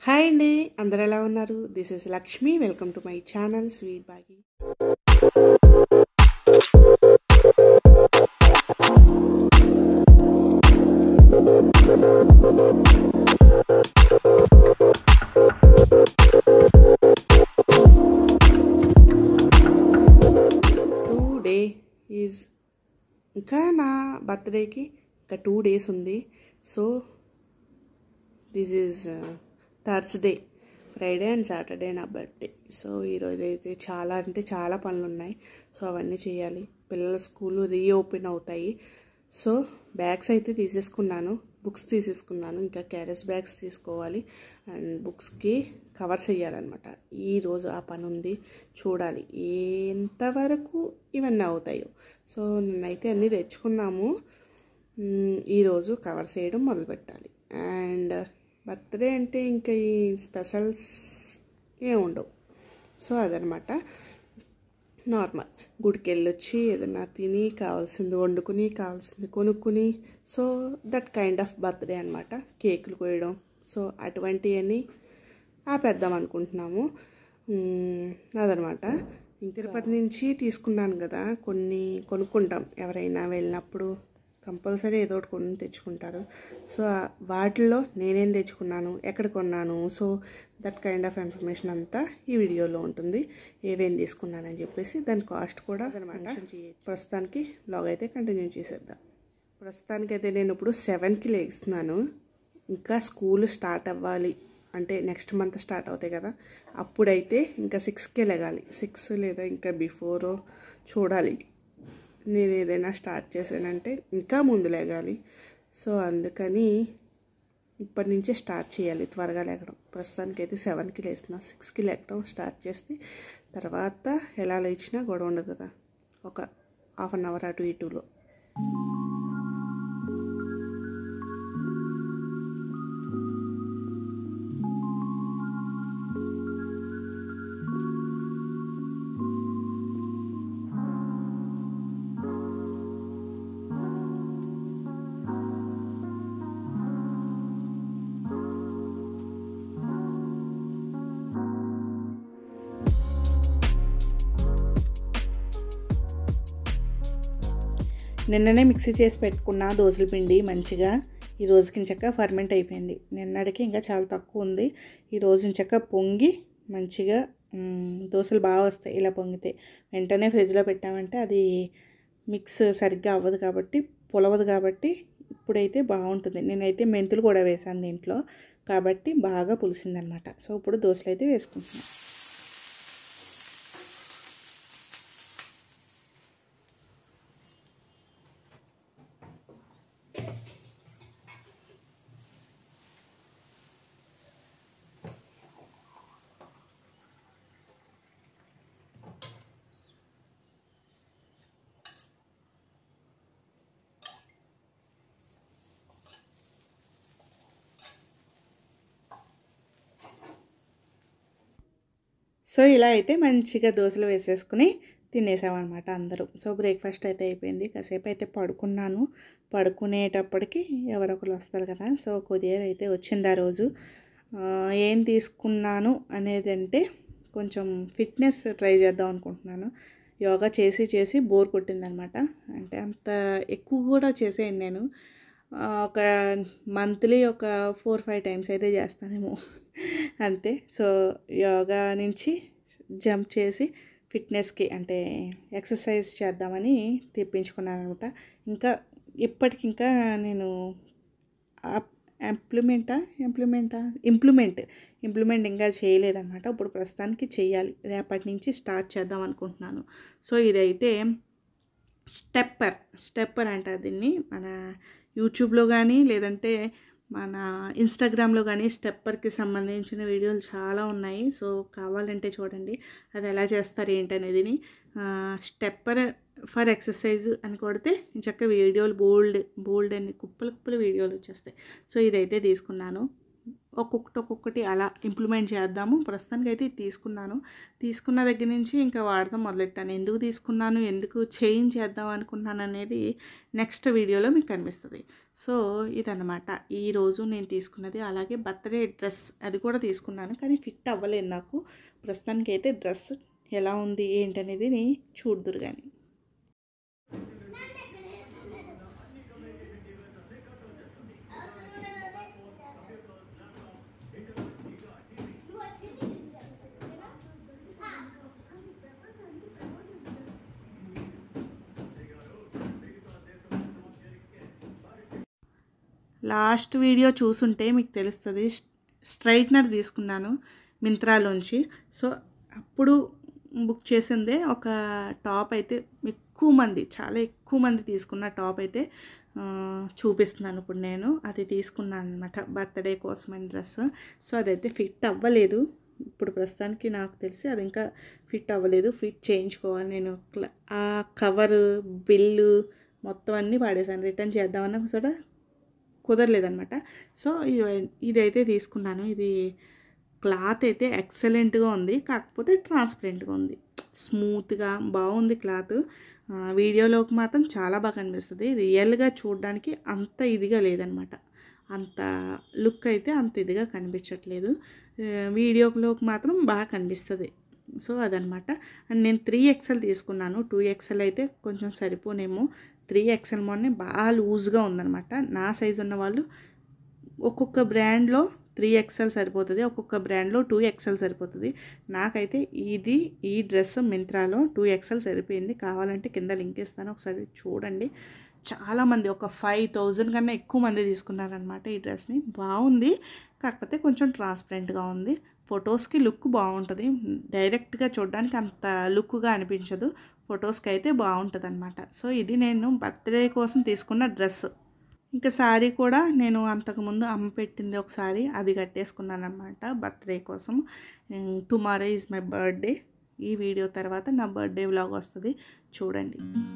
Hi అండి అందరు ఎలా ఉన్నారు this is Lakshmi welcome to my channel sweet బాగి టూ డే ఈజ్ ఇంకా నా బర్త్డేకి ఇంకా టూ డేస్ ఉంది so this is Thursday Friday and Saturday నా బర్త్డే సో ఈరోజు అయితే చాలా అంటే చాలా పనులు ఉన్నాయి సో అవన్నీ చేయాలి పిల్లల స్కూల్ రీఓపెన్ అవుతాయి సో బ్యాగ్స్ అయితే తీసేసుకున్నాను బుక్స్ తీసేసుకున్నాను ఇంకా క్యారేజ్ బ్యాగ్స్ తీసుకోవాలి అండ్ బుక్స్కి కవర్స్ వేయాలన్నమాట ఈరోజు ఆ పని ఉంది చూడాలి ఎంతవరకు ఇవన్నీ అవుతాయో సో నేనైతే అన్నీ తెచ్చుకున్నాము మ్, ఈరోజు కవర్స్ వేయడం మొదలు పెట్టాలి అండ్ బర్త్డే అంటే ఇంకా ఈ స్పెషల్స్ ఏం ఉండవు సో అదనమాట నార్మల్ గుడికి వెళ్ళొచ్చి ఏదైనా తిని కావాల్సింది వండుకుని కావాల్సింది కొనుక్కుని so that kind of birthday అనమాట కేకులు కోయడం సో అటువంటివన్నీ ఆపేద్దాం అనుకుంటున్నాము మ్, అదనమాట తిరుపతి నుంచి తీసుకున్నాను కదా కొన్ని కొనుక్కుంటాం ఎవరైనా వెళ్ళినప్పుడు కంపల్సరీ ఏదో ఒకటి కొని తెచ్చుకుంటారు సో ఆ వాటిల్లో నేనేం తెచ్చుకున్నాను ఎక్కడ కొన్నాను so that kind of information అంతా ఈ వీడియోలో ఉంటుంది ఏవేం తీసుకున్నానని చెప్పేసి దాని కాస్ట్ కూడా అనమాట ప్రస్తుతానికి బ్లాగ్ అయితే కంటిన్యూ చేసేద్దాం ప్రస్తుతానికి అయితే నేను ఇప్పుడు సెవెన్కి లేస్తున్నాను ఇంకా స్కూల్ స్టార్ట్ అవ్వాలి అంటే నెక్స్ట్ మంత్ స్టార్ట్ అవుతాయి కదా అప్పుడైతే ఇంకా సిక్స్కే లెగాలి సిక్స్ లేదా ఇంకా బిఫోర్ చూడాలి నేను ఏదైనా స్టార్ట్ చేశానంటే ఇంకా ముందు లేగాలి సో అందుకని ఇప్పటి నుంచే స్టార్ట్ చేయాలి త్వరగా లేకడం ప్రస్తుతానికి అయితే సెవెన్కి లేస్తున్నా సిక్స్కి లేకడం స్టార్ట్ చేస్తే తర్వాత ఎలా లేచినా గొడవ ఉండదు కదా ఒక హాఫ్ అన్ అవర్ అటు ఇటులో నిన్ననే మిక్సీ చేసి పెట్టుకున్న దోసల పిండి మంచిగా ఈ రోజుకి ఇంచక్క ఫర్మెంట్ అయిపోయింది నిన్నటికి ఇంకా చాలా తక్కువ ఉంది ఈ రోజు ఇంచక్క పొంగి మంచిగా మ్, దోశలు బాగా వస్తాయి ఇలా పొంగితే వెంటనే ఫ్రిడ్జ్లో పెట్టామంటే అది మిక్స్ సరిగ్గా అవ్వదు కాబట్టి పులవదు కాబట్టి ఇప్పుడైతే బాగుంటుంది నేనైతే మెంతులు కూడా వేసాను దీంట్లో కాబట్టి బాగా పులిసిందనమాట సో ఇప్పుడు దోశలు అయితే వేసుకుంటున్నాను సో ఇలా అయితే మంచిగా దోశలు వేసేసుకుని తినేసామన్నమాట అందరూ సో బ్రేక్ఫాస్ట్ అయితే అయిపోయింది కాసేపు అయితే పడుకున్నాను పడుకునేటప్పటికి ఎవరొకరు వస్తారు కదా సో కొరియర్ అయితే వచ్చింది ఆ రోజు ఆ, ఏం తీసుకున్నాను అనేది అంటే కొంచెం ఫిట్నెస్ ట్రై చేద్దాం అనుకుంటున్నాను యోగా చేసి చేసి బోర్ కొట్టిందనమాట అంటే అంత ఎక్కువ కూడా చేసేయండి నేను ఆ, ఒక మంత్లీ ఒక ఫోర్ ఫైవ్ టైమ్స్ అయితే చేస్తానేమో అంతే సో యోగా నుంచి జంప్ చేసి ఫిట్నెస్కి అంటే ఎక్సర్సైజ్ చేద్దామని తెప్పించుకున్నాను అనమాట ఇంకా ఇప్పటికి ఇంకా నేను ఇంప్లిమెంటా ఇంప్లిమెంటా ఇంప్లిమెంట్ ఇంప్లిమెంట్ ఇంకా చేయలేదన్నమాట ఇప్పుడు ప్రస్తుతానికి చేయాలి రేపటి నుంచి స్టార్ట్ చేద్దాం అనుకుంటున్నాను సో ఇదైతే స్టెప్పర్ స్టెప్పర్ అంటారు దీన్ని మన యూట్యూబ్లో కానీ లేదంటే మన ఇన్స్టాగ్రామ్లో కానీ స్టెప్పర్కి సంబంధించిన వీడియోలు చాలా ఉన్నాయి సో కావాలంటే చూడండి అది ఎలా చేస్తారు ఏంటనేది స్టెప్పర్ ఫర్ ఎక్సర్సైజ్ అని కొడితే చక్క వీడియోలు బోల్డ్ బోల్డ్ అని కుప్పలు కుప్పలు వీడియోలు వచ్చేస్తాయి సో ఇదైతే తీసుకున్నాను ఒక్కొక్కటి ఒక్కొక్కటి అలా ఇంప్లిమెంట్ చేద్దాము ప్రస్తుతానికి అయితే ఇది తీసుకున్నాను తీసుకున్న దగ్గర నుంచి ఇంకా వాడదాం మొదలెట్టాను ఎందుకు తీసుకున్నాను ఎందుకు చేంజ్ చేద్దాం అనుకున్నాను అనేది నెక్స్ట్ వీడియోలో మీకు కనిపిస్తుంది సో ఇదన్నమాట ఈరోజు నేను తీసుకున్నది అలాగే బర్త్డే డ్రెస్ అది కూడా తీసుకున్నాను కానీ ఫిట్ అవ్వలేదు నాకు ప్రస్తుతానికి అయితే డ్రెస్ ఎలా ఉంది ఏంటనేది చూడుదురు కానీ లాస్ట్ వీడియో చూసుంటే మీకు తెలుస్తుంది స్ట్రైట్నర్ తీసుకున్నాను మింత్రాలోంచి సో అప్పుడు బుక్ చేసిందే ఒక టాప్ అయితే ఎక్కువ మంది చాలా ఎక్కువ మంది తీసుకున్న టాప్ అయితే ఆ, చూపిస్తున్నాను ఇప్పుడు నేను అది తీసుకున్నాను అనమాట బర్త్డే కోసమైన డ్రెస్ సో అదైతే ఫిట్ అవ్వలేదు ఇప్పుడు ప్రస్తుతానికి నాకు తెలిసి అది ఇంకా ఫిట్ అవ్వలేదు ఫిట్ చేయించుకోవాలి నేను క్ల- ఆ కవర్ బిల్లు మొత్తం అన్నీ పాడేశాను రిటర్న్ చేద్దామన్నా కూడా కుదరలేదనమాట సో ఇవ- ఇదైతే తీసుకున్నాను ఇది క్లాత్ అయితే ఎక్సలెంట్గా ఉంది కాకపోతే ట్రాన్స్పరెంట్గా ఉంది స్మూత్గా బాగుంది క్లాత్ ఆ, వీడియోలోకి మాత్రం చాలా బాగా కనిపిస్తుంది రియల్గా చూడడానికి అంత ఇదిగా లేదనమాట అంత లుక్ అయితే అంత ఇదిగా కనిపించట్లేదు ఆ, వీడియోలోకి మాత్రం బాగా కనిపిస్తుంది సో అదనమాట అండ్ నేను త్రీ ఎక్స్ఎల్ తీసుకున్నాను టూ ఎక్స్ఎల్ అయితే కొంచెం సరిపోనేమో త్రీ ఎక్స్ఎల్ మొన్నే బాగా లూజ్గా ఉందనమాట నా సైజు ఉన్న వాళ్ళు ఒక్కొక్క బ్రాండ్లో త్రీ ఎక్స్ఎల్ సరిపోతుంది ఒక్కొక్క బ్రాండ్లో టూ ఎక్స్ఎల్ సరిపోతుంది నాకైతే ఇది ఈ డ్రెస్ మింత్రాలో టూ ఎక్స్ఎల్ సరిపోయింది కావాలంటే కింద లింక్ ఇస్తాను ఒకసారి చూడండి చాలామంది ఒక ఫైవ్ థౌజండ్ కన్నా ఎక్కువ మంది తీసుకున్నారనమాట ఈ డ్రెస్ని బాగుంది కాకపోతే కొంచెం ట్రాన్స్పరెంట్గా ఉంది ఫొటోస్కి లుక్ బాగుంటుంది డైరెక్ట్గా చూడడానికి అంత లుక్గా అనిపించదు ఫొటోస్కి అయితే బాగుంటుంది అనమాట సో ఇది నేను బర్త్డే కోసం తీసుకున్న డ్రెస్ ఇంకా శారీ కూడా నేను అంతకుముందు అమ్మ పెట్టింది ఒకసారి అది కట్టేసుకున్నాను అనమాట బర్త్డే కోసం టుమారో ఈజ్ మై బర్త్డే ఈ వీడియో తర్వాత నా బర్త్డే వ్లాగ్ వస్తుంది చూడండి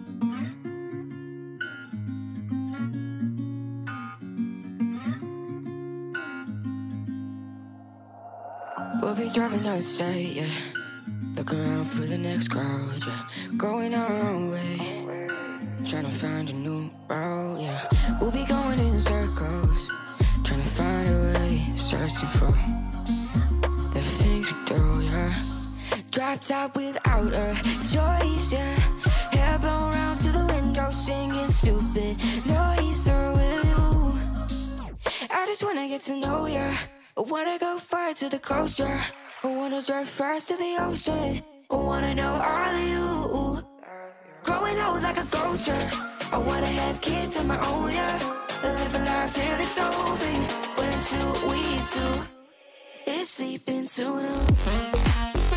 We'll be driving down the state, yeah. Looking around for the next crowd, yeah. Going our own way. Trying to find a new route, yeah. We'll be going in circles. Trying to find a way. Searching for the things we do, yeah. Dropped out without a choice, yeah. Hair blown round to the window, singing stupid noise or with you. I just wanna get to know ya. I wanna go far to the coast, yeah. I wanna drive fast to the ocean. I wanna know all of you. Growing old like a ghost, yeah. I wanna have kids of my own, yeah. Live a life till it's over. But until we do, it's sleeping too long.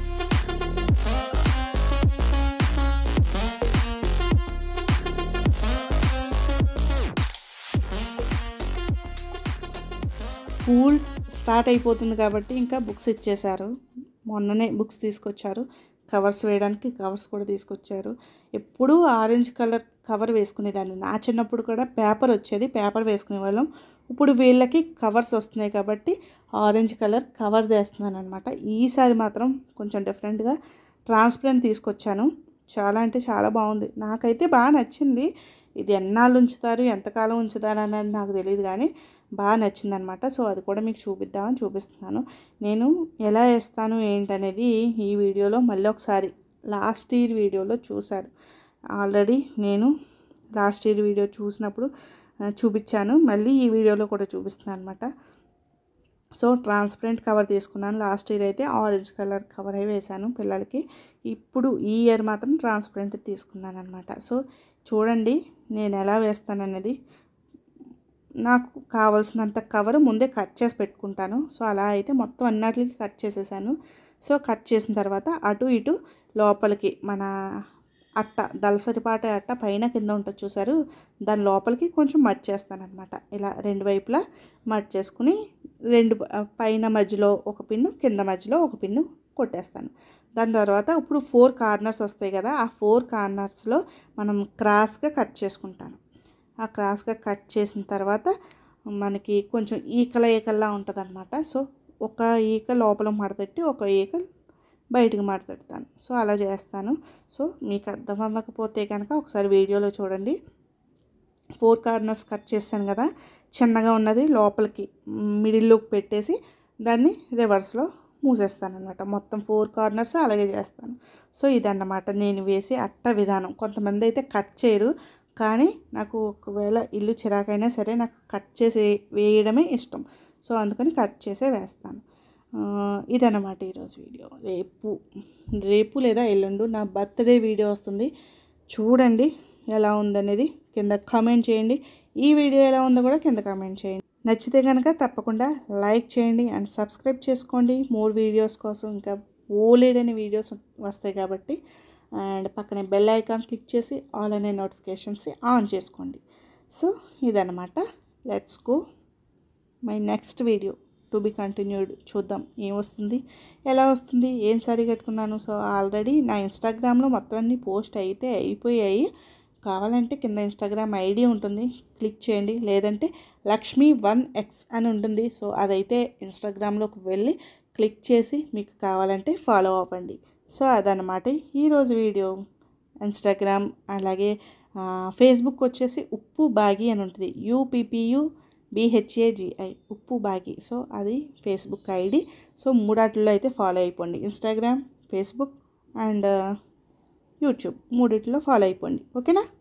School start అయిపోతుంది కాబట్టి ఇంకా books ఇచ్చేశారు మొన్ననే books తీసుకొచ్చారు covers వేయడానికి covers కూడా తీసుకొచ్చారు ఎప్పుడూ ఆరెంజ్ కలర్ కవర్ వేసుకునేదాన్ని నా చిన్నప్పుడు కూడా పేపర్ వచ్చేది పేపర్ వేసుకునే వాళ్ళం ఇప్పుడు వీళ్ళకి కవర్స్ వస్తున్నాయి కాబట్టి ఆరెంజ్ కలర్ కవర్ వేస్తున్నాను అనమాట ఈసారి మాత్రం కొంచెం డిఫరెంట్గా ట్రాన్స్పరెంట్ తీసుకొచ్చాను చాలా అంటే చాలా బాగుంది నాకైతే బాగా నచ్చింది ఇది ఎన్నాళ్ళు ఉంచుతారు ఎంతకాలం ఉంచుతారు అనేది నాకు తెలియదు కానీ బాగా నచ్చిందనమాట సో అది కూడా మీకు చూపిద్దామని చూపిస్తున్నాను నేను ఎలా వేస్తాను ఏంటనేది ఈ వీడియోలో మళ్ళీ ఒకసారి లాస్ట్ ఇయర్ వీడియోలో చూశారు ఆల్రెడీ నేను లాస్ట్ ఇయర్ వీడియో చూసినప్పుడు ఆ, చూపించాను మళ్ళీ ఈ వీడియోలో కూడా చూపిస్తున్నాను అనమాట సో ట్రాన్స్పరెంట్ కవర్ తీసుకున్నాను లాస్ట్ ఇయర్ అయితే ఆరెంజ్ కలర్ కవర్ అయి వేశాను పిల్లలకి ఇప్పుడు ఈ ఇయర్ మాత్రం ట్రాన్స్పరెంట్ తీసుకున్నాను అనమాట సో చూడండి నేను ఎలా వేస్తాననేది నాకు కావాల్సినంత కవర్ ముందే కట్ చేసి పెట్టుకుంటాను సో అలా అయితే మొత్తం అన్నిటికి కట్ చేసేసాను సో కట్ చేసిన తర్వాత అటు ఇటు లోపలికి మన అట్ట దలసరిపాట అట్ట పైన కింద ఉంటుంది చూసారు దాని లోపలికి కొంచెం మట్ చేస్తానమాట ఇలా రెండు వైపులా మట్ చేసుకుని రెండు ప- పైన మధ్యలో ఒక పిన్ను కింద మధ్యలో ఒక పిన్ను కొట్టేస్తాను దాని తర్వాత ఇప్పుడు ఫోర్ కార్నర్స్ వస్తాయి కదా ఆ ఫోర్ కార్నర్స్లో మనం క్రాస్గా కట్ చేసుకుంటాను ఆ క్రాస్గా కట్ చేసిన తర్వాత మనకి కొంచెం ఈకల ఈకల్లా ఉంటుంది అనమాట సో ఒక ఈక లోపల మడతెట్టి ఒక ఈక బయటకు మడతెడతాను సో అలా చేస్తాను సో మీకు అర్థం అవ్వకపోతే కనుక ఒకసారి వీడియోలో చూడండి ఫోర్ కార్నర్స్ కట్ చేశాను కదా చిన్నగా ఉన్నది లోపలికి మిడిల్లోకి పెట్టేసి దాన్ని రివర్స్లో మూసేస్తాను అనమాట మొత్తం ఫోర్ కార్నర్స్ అలాగే చేస్తాను సో ఇదన్నమాట నేను వేసే అట్ట విధానం కొంతమంది అయితే కట్ చేయరు కానీ నాకు ఒకవేళ ఇల్లు చిరాకైనా సరే నాకు కట్ చేసి వేయడమే ఇష్టం సో అందుకని కట్ చేసే వేస్తాను ఆ, ఇదన్నమాట ఈరోజు వీడియో రేపు రేపు లేదా ఎల్లుండు నా బర్త్డే వీడియో వస్తుంది చూడండి ఎలా ఉందనేది కింద కామెంట్ చేయండి ఈ వీడియో ఎలా ఉందో కూడా కింద కామెంట్ చేయండి నచ్చితే కనుక తప్పకుండా లైక్ చేయండి అండ్ సబ్స్క్రైబ్ చేసుకోండి మోర్ వీడియోస్ కోసం ఇంకా ఓలేడని వీడియోస్ వస్తాయి కాబట్టి అండ్ పక్కనే బెల్ ఐకాన్ క్లిక్ చేసి ఆల్ అనే నోటిఫికేషన్స్ ఆన్ చేసుకోండి సో ఇదన్నమాట let's go my next video to be continued చూద్దాం ఏం వస్తుంది ఎలా వస్తుంది ఏం సారీ కట్టుకున్నాను సో ఆల్రెడీ నా ఇన్స్టాగ్రామ్లో మొత్తం అన్ని పోస్ట్ అయితే అయిపోయాయి కావాలంటే కింద ఇన్స్టాగ్రామ్ ఐడి ఉంటుంది క్లిక్ చేయండి లేదంటే లక్ష్మీ వన్ ఎక్స్ అని ఉంటుంది సో అదైతే ఇన్స్టాగ్రామ్లోకి వెళ్ళి క్లిక్ చేసి మీకు కావాలంటే ఫాలో అవ్వండి సో అదనమాట ఈరోజు వీడియో ఇన్స్టాగ్రామ్ అలాగే ఆ, ఫేస్బుక్ వచ్చేసి ఉప్పు బాగి అని ఉంటుంది యూపీపీయు బిహెచ్ఏజిఐ ఉప్పు బాగి సో అది ఫేస్బుక్ ఐడి సో మూడాటిలో అయితే ఫాలో అయిపోండి ఇన్స్టాగ్రామ్ ఫేస్బుక్ అండ్ యూట్యూబ్ మూడిట్లో ఫాలో అయిపోండి ఓకేనా